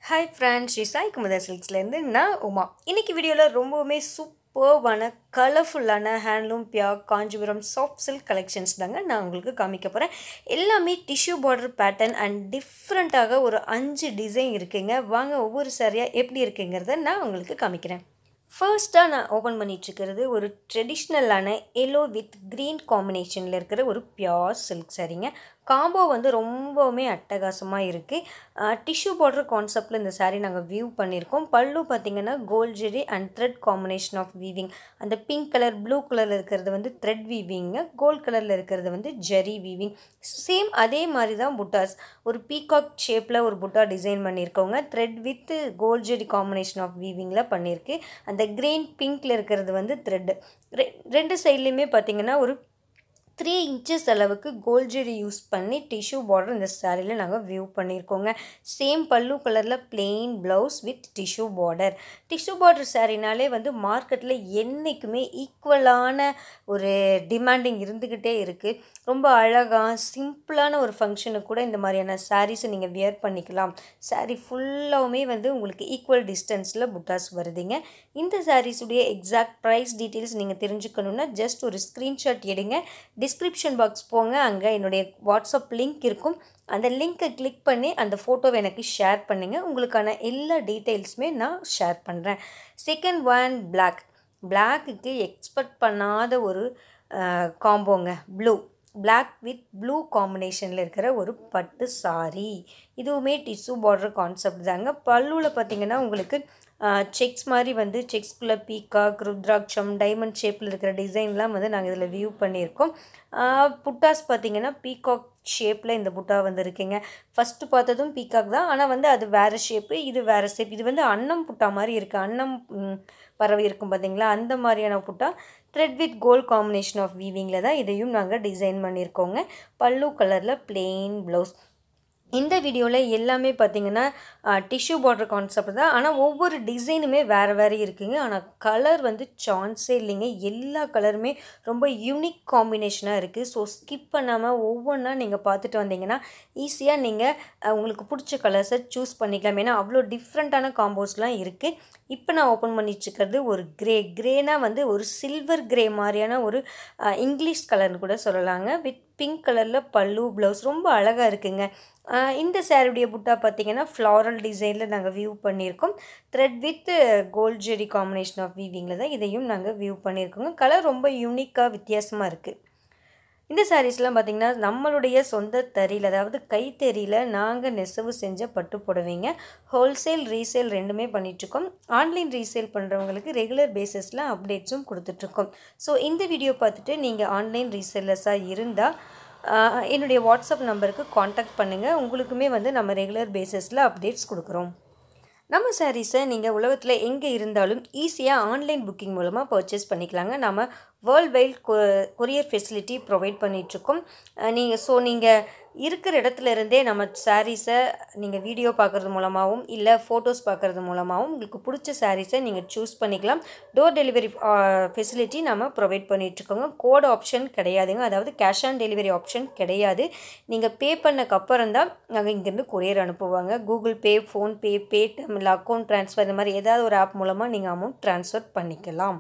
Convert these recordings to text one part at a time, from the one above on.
hi friends Sri Sai Kumudha சில்க்ஸ்லேருந்து நான் உமா இன்னைக்கு வீடியோவில் ரொம்பவுமே சூப்பர்வான கலர்ஃபுல்லான handloom pure Kanchipuram soft silk collections தாங்க நான் உங்களுக்கு காமிக்க போகிறேன் எல்லாமே டிஷ்யூ பார்டர் பேட்டர்ன் அண்ட் டிஃப்ரெண்ட்டாக ஒரு அஞ்சு டிசைன் இருக்குங்க வாங்க ஒவ்வொரு சாரியாக எப்படி இருக்குங்கிறத நான் உங்களுக்கு காமிக்கிறேன் ஃபர்ஸ்ட்டாக நான் ஓப்பன் பண்ணிட்டுருக்கிறது ஒரு ட்ரெடிஷ்னலான எல்லோ வித் க்ரீன் காம்பினேஷனில் இருக்கிற ஒரு பியோர் சில்க் சாரீங்க காம்போ வந்து ரொம்பவுமே அட்டகாசமாக இருக்குது டிஷ்யூ பார்டர் கான்செப்டில் இந்த saree நாங்கள் வியூ பண்ணியிருக்கோம் பல்லு பார்த்திங்கன்னா gold zari and thread combination of weaving அந்த பிங்க் கலர் ப்ளூ கலரில் இருக்கிறது வந்து த்ரெட் வீவிங்க கோல்ட் கலரில் இருக்கிறது வந்து ஜெரி வீவிங் சேம் அதே மாதிரி தான் புட்டாஸ் ஒரு பீகாக் ஷேப்பில் ஒரு புட்டா டிசைன் பண்ணியிருக்கோங்க thread with gold zari combination of வீவிங்கில் பண்ணியிருக்கு அந்த கிரீன் பிங்க்கில் இருக்கிறது வந்து த்ரெட்டு ரெ ரெண்டு சைட்லேயுமே பார்த்திங்கன்னா ஒரு த்ரீ இன்ச்சஸ் அளவுக்கு கோல்ட் ஜெரி யூஸ் பண்ணி டிஷ்யூ பார்டர் இந்த சாரியில் நாங்கள் வியூ பண்ணியிருக்கோங்க சேம் பல்லு கலரில் plain blouse with tissue border tissue border சாரினாலே வந்து மார்க்கெட்டில் என்றைக்குமே ஈக்குவலான ஒரு டிமாண்டிங் இருந்துக்கிட்டே இருக்குது ரொம்ப அழகாக சிம்பிளான ஒரு ஃபங்க்ஷனுக்கு கூட இந்த மாதிரியான சாரீஸை நீங்கள் வியர் பண்ணிக்கலாம் சாரீ ஃபுல்லாகவுமே வந்து உங்களுக்கு ஈக்குவல் டிஸ்டன்ஸில் புட்டாஸ் வருதுங்க இந்த சாரீஸுடைய எக்ஸாக்ட் ப்ரைஸ் டீட்டெயில்ஸ் நீங்கள் தெரிஞ்சுக்கணுன்னா ஜஸ்ட் ஒரு ஸ்க்ரீன்ஷாட் எடுங்க டிஸ்கிரிப்ஷன் பாக்ஸ் போங்க அங்கே என்னுடைய வாட்ஸ்அப் லிங்க் இருக்கும் அந்த லிங்க்கை கிளிக் பண்ணி அந்த ஃபோட்டோவை எனக்கு ஷேர் பண்ணுங்கள் உங்களுக்கான எல்லா டீட்டெயில்ஸுமே நான் ஷேர் பண்ணுறேன் செகண்ட் ஒன் பிளாக் பிளாக்குக்கு எக்ஸ்பெக்ட் பண்ணாத ஒரு காம்போங்க ப்ளூ பிளாக் வித் ப்ளூ காம்பினேஷனில் இருக்கிற ஒரு பட்டு சாரி இதுவுமே டிஷ்யூ பார்டர் கான்செப்ட் தாங்க பல்லுவில் பார்த்தீங்கன்னா உங்களுக்கு செக்ஸ் மாதிரி வந்து செக்ஸ்குள்ளே பீக்காக் ருத்ராட்சம் டைமண்ட் ஷேப்பில் இருக்கிற டிசைன்லாம் வந்து நாங்கள் இதில் வியூ பண்ணியிருக்கோம் புட்டாஸ் பார்த்தீங்கன்னா பீகாக் ஷேப்பில் இந்த புட்டா வந்து இருக்குங்க ஃபஸ்ட்டு பார்த்ததும் பீகாக் தான் ஆனால் வந்து அது வேறு ஷேப்பு இது வேறு ஷேப் இது வந்து அன்னம் புட்டா மாதிரி இருக்குது அன்னம் பறவை இருக்கும் பார்த்தீங்களா அந்த மாதிரியான butta thread with gold combination of வீவிங்கில் தான் இதையும் நாங்கள் டிசைன் பண்ணியிருக்கோங்க பல்லு கலரில் பிளெயின் ப்ளவுஸ் இந்த வீடியோவில் எல்லாமே பார்த்தீங்கன்னா டிஷ்யூ பார்டர் கான்செப்ட் தான் ஆனால் ஒவ்வொரு டிசைனுமே வேறு வேறு இருக்குங்க ஆனால் கலர் வந்து சான்ஸே இல்லைங்க எல்லா கலருமே ரொம்ப யூனிக் காம்பினேஷனாக இருக்குது ஸோ ஸ்கிப் பண்ணாமல் ஒவ்வொன்றா நீங்கள் பார்த்துட்டு வந்தீங்கன்னா ஈஸியாக நீங்கள் உங்களுக்கு பிடிச்ச கலர்ஸை சூஸ் பண்ணிக்கலாம் ஏன்னா அவ்வளோ டிஃப்ரெண்ட்டான காம்போஸ்லாம் இருக்குது இப்போ நான் ஓப்பன் பண்ணிட்டுருக்கிறது ஒரு கிரே கிரேனா வந்து ஒரு சில்வர் கிரே மாதிரியான ஒரு இங்கிலீஷ் கலர்னு கூட சொல்லலாங்க வித் பிங்க் கலரில் பல்லு ப்ளவுஸ் ரொம்ப அழகாக இருக்குங்க இந்த சேரீடைய புட்டா பார்த்திங்கன்னா ஃப்ளாரல் டிசைனில் நாங்கள் வியூ பண்ணியிருக்கோம் thread with gold zari combination of வீவிங்கில் தான் இதையும் நாங்கள் வியூ பண்ணியிருக்கோங்க கலர் ரொம்ப யூனிக்காக வித்தியாசமாக இருக்குது இந்த சாரீஸ்லாம் பார்த்திங்கன்னா நம்மளுடைய சொந்த தறியில் அதாவது கைத்தறியில் நாங்கள் நெசவு செஞ்ச பட்டு புடவைங்க ஹோல்சேல் ரீசேல் ரெண்டுமே பண்ணிகிட்ருக்கோம் ஆன்லைன் ரீசேல் பண்ணுறவங்களுக்கு ரெகுலர் பேசிஸில் அப்டேட்ஸும் கொடுத்துட்ருக்கோம் ஸோ இந்த வீடியோ பார்த்துட்டு நீங்கள் ஆன்லைன் ரீசேலர்ஸாக இருந்தால் என்னுடைய வாட்ஸ்அப் நம்பருக்கு காண்டாக்ட் பண்ணுங்கள் உங்களுக்குமே வந்து நம்ம ரெகுலர் பேசிஸில் அப்டேட்ஸ் கொடுக்குறோம் நம்ம சாரீஸை நீங்கள் உலகத்தில் எங்கே இருந்தாலும் ஈஸியாக ஆன்லைன் புக்கிங் மூலமாக பர்ச்சேஸ் பண்ணிக்கலாங்க நம்ம வேர்ல்ட் வைட் கொ கொரியர் ஃபெசிலிட்டி ப்ரொவைட் பண்ணிகிட்ருக்கோம் நீங்கள் ஸோ நீங்கள் இருக்கிற இடத்துல இருந்தே நம்ம சாரீஸை நீங்கள் வீடியோ பார்க்குறது மூலமாகவும் இல்லை ஃபோட்டோஸ் பார்க்குறது மூலமாகவும் உங்களுக்கு பிடிச்ச சாரீஸை நீங்கள் சூஸ் பண்ணிக்கலாம் டோர் டெலிவரி ஃபெசிலிட்டி நம்ம ப்ரொவைட் பண்ணிகிட்ருக்கோங்க கோட் ஆப்ஷன் கிடையாதுங்க அதாவது கேஷ் ஆன் டெலிவரி ஆப்ஷன் கிடையாது நீங்கள் பே பண்ணக்கப்புறம் தான் நாங்கள் இங்கேருந்து கொரியர் அனுப்புவாங்க கூகுள் பே ஃபோன்பே பேடிஎம் இல்லை அக்கௌண்ட் ட்ரான்ஸ்ஃபர் இந்த மாதிரி ஏதாவது ஒரு ஆப் மூலமாக நீங்கள் அமௌண்ட் ட்ரான்ஸ்ஃபர் பண்ணிக்கலாம்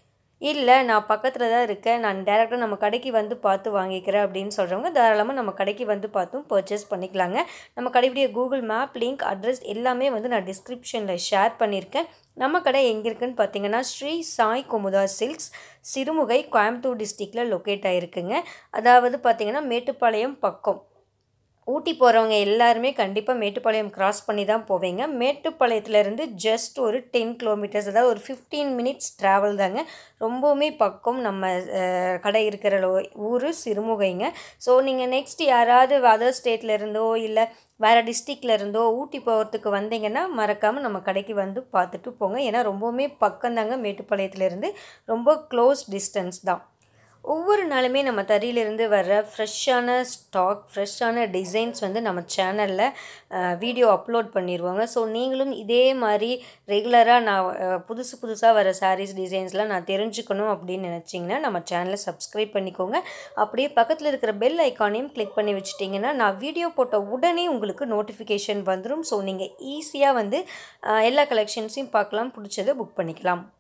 இல்லை நான் பக்கத்தில் தான் இருக்கேன் நான் டேரெக்டாக நம்ம கடைக்கு வந்து பார்த்து வாங்கிக்கிறேன் அப்படின்னு சொல்கிறவங்க தாராளமாக நம்ம கடைக்கு வந்து பார்த்தும் பர்ச்சேஸ் பண்ணிக்கலாங்க நம்ம கடையுடைய கூகுள் மேப் லிங்க் அட்ரஸ் எல்லாமே வந்து நான் டிஸ்கிரிப்ஷனில் ஷேர் பண்ணியிருக்கேன் நம்ம கடை எங்கே இருக்குன்னு பார்த்தீங்கன்னா ஸ்ரீ சாய் குமுதா சில்க்ஸ் சிறுமுகை கோயம்புத்தூர் டிஸ்ட்ரிக்டில் லொக்கேட் ஆகிருக்குங்க அதாவது பார்த்திங்கன்னா மேட்டுப்பாளையம் பக்கம் ஊட்டி போகிறவங்க எல்லாருமே கண்டிப்பாக மேட்டுப்பாளையம் கிராஸ் பண்ணி தான் போவீங்க மேட்டுப்பாளையத்துலேருந்து ஜஸ்ட் ஒரு டென் கிலோமீட்டர்ஸ் அதாவது ஒரு ஃபிஃப்டீன் மினிட்ஸ் ட்ராவல் தாங்க ரொம்பவுமே பக்கம் நம்ம கடை இருக்கிற ஊர் சிறுமுகைங்க ஸோ நீங்கள் நெக்ஸ்ட் யாராவது அதர் ஸ்டேட்டில் இருந்தோ இல்லை வேறு டிஸ்ட்ரிக்டில் இருந்தோ ஊட்டி போகிறதுக்கு வந்தீங்கன்னா மறக்காமல் நம்ம கடைக்கு வந்து பார்த்துட்டு போங்க ஏன்னா ரொம்பவுமே பக்கம்தாங்க மேட்டுப்பாளையத்துலேருந்து ரொம்ப க்ளோஸ் டிஸ்டன்ஸ் தான் ஒவ்வொரு நாளுமே நம்ம தறியிலிருந்து வர்ற ஃப்ரெஷ்ஷான ஸ்டாக் ஃப்ரெஷ்ஷான டிசைன்ஸ் வந்து நம்ம சேனலில் வீடியோ அப்லோட் பண்ணிடுவாங்க ஸோ நீங்களும் இதே மாதிரி ரெகுலராக நான் அஹ், புதுசு புதுசாக வர சாரீஸ் டிசைன்ஸ்லாம் நான் தெரிஞ்சுக்கணும் அப்படின்னு நினச்சிங்கன்னா நம்ம சேனலை சப்ஸ்கிரைப் பண்ணிக்கோங்க அப்படியே பக்கத்தில் இருக்கிற பெல் ஐக்கானையும் கிளிக் பண்ணி வச்சுட்டிங்கன்னா நான் வீடியோ போட்ட உடனே உங்களுக்கு நோட்டிஃபிகேஷன் வந்துடும் ஸோ நீங்கள் ஈஸியாக வந்து அஹ், எல்லா கலெக்ஷன்ஸையும் பார்க்கலாம் பிடிச்சதை புக் பண்ணிக்கலாம்